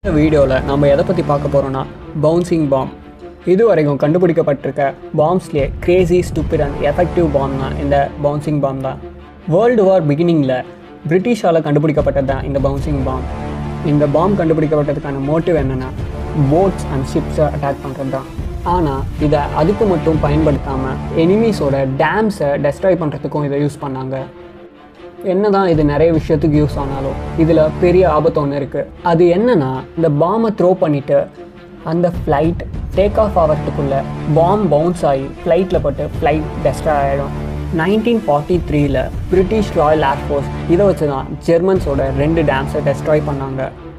இந்த வீடியோவில் நம்ம எதை பற்றி பார்க்க போகிறோம்னா பவுன்சிங் பாம் இது வரைக்கும் கண்டுபிடிக்கப்பட்டிருக்க பாம்ஸ்லேயே கிரேசி ஸ்டூபிட் அண்ட் எஃபெக்டிவ் பாம்னா இந்த பவுன்சிங் பாம் தான் வேர்ல்டு வார் பிகினிங்கில் பிரிட்டிஷால் கண்டுபிடிக்கப்பட்டது தான் இந்த பவுன்சிங் பாம் இந்த பாம் கண்டுபிடிக்கப்பட்டதுக்கான மோட்டிவ் என்னென்னா போட்ஸ் அண்ட் ஷிப்ஸை அட்டாக் பண்ணுறது தான் ஆனால் இதை அதுக்கு மட்டும் பயன்படுத்தாமல் எனிமீஸோட டேம்ஸை டெஸ்ட்ராய் பண்ணுறதுக்கும் இதை யூஸ் பண்ணாங்க என்னதான் இது நிறைய விஷயத்துக்கு யூஸ் ஆனாலும் இதில் பெரிய ஆபத்து ஒன்று இருக்குது அது என்னன்னா இந்த பாமை த்ரோ பண்ணிவிட்டு அந்த ஃப்ளைட் டேக் ஆஃப் ஆகிறதுக்குள்ளே பாம் பவுன்ஸ் ஆகி ஃப்ளைட்டில் பட்டு ஃப்ளைட் டெஸ்ட்ராய் ஆகிடும் நைன்டீன் ஃபார்ட்டி த்ரீல பிரிட்டிஷ் ராயல் ஏர்ஃபோர்ஸ் இதை வச்சு தான் ஜெர்மன்ஸோட ரெண்டு டேம்ஸை டெஸ்ட்ராய் பண்ணாங்க